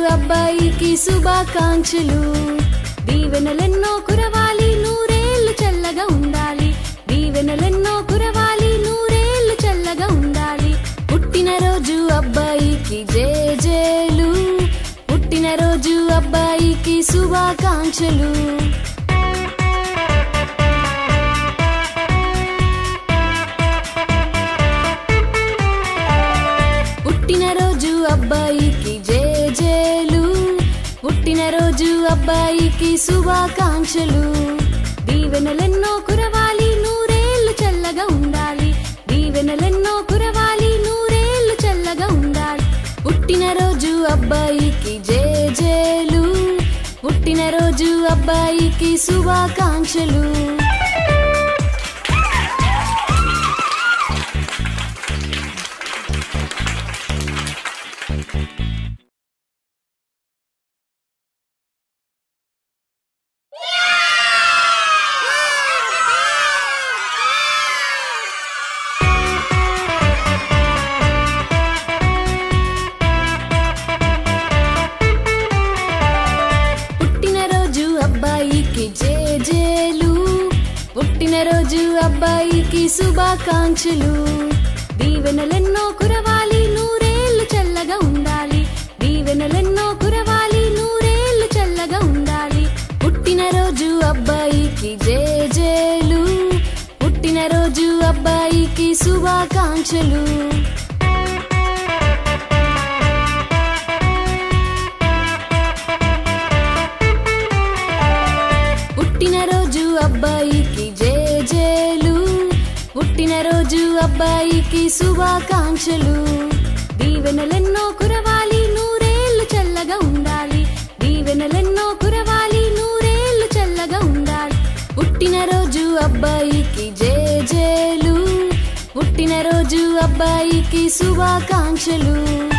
అబ్బాయికి శుభాకాంక్షలు దీవెనలెన్నో కురవాలి నూరేళ్లు చల్లగా ఉండాలి దీవెనలెన్నో కురవాలి నూరేళ్లు చల్లగా ఉండాలి పుట్టినరోజు అబ్బాయికి జేజేలు పుట్టినరోజు అబ్బాయికి శుభాకాంక్షలు పుట్టినరోజు అబ్బాయికి జేజేలు పుట్టినరోజు అబ్బాయికి శుభాకాంక్షలు దీవెనలెన్నో కురవాలి నూరేళ్లు చల్లగా ఉండాలి దీవెనలెన్నో కురవాలి నూరేళ్లు చల్లగా ఉండాలి పుట్టినరోజు అబ్బాయికి జేజేలు పుట్టినరోజు అబ్బాయికి శుభాకాంక్షలు పుట్టినరోజు అబ్బాయికి జేజేలు పుట్టినరోజు అబ్బాయికి శుభాకాంక్షలు దీవెనలెన్నో కురవాలి నూరేళ్లు చల్లగా ఉండాలి దీవెనలెన్నో కురవాలి నూరేళ్లు చల్లగా ఉండాలి పుట్టినరోజు అబ్బాయికి జేజేలు పుట్టినరోజు అబ్బాయికి శుభాకాంక్షలు పుట్టినరోజు అబ్బాయికి జేజేలు పుట్టినరోజు అబ్బాయికి శుభాకాంక్షలు దీవెనలెన్నో కురవాలి నూరేళ్లు చల్లగా ఉండాలి దీవెనలెన్నో కురవాలి నూరేళ్లు చల్లగా ఉండాలి పుట్టినరోజు అబ్బాయికి జేజేలు పుట్టినరోజు అబ్బాయికి శుభాకాంక్షలు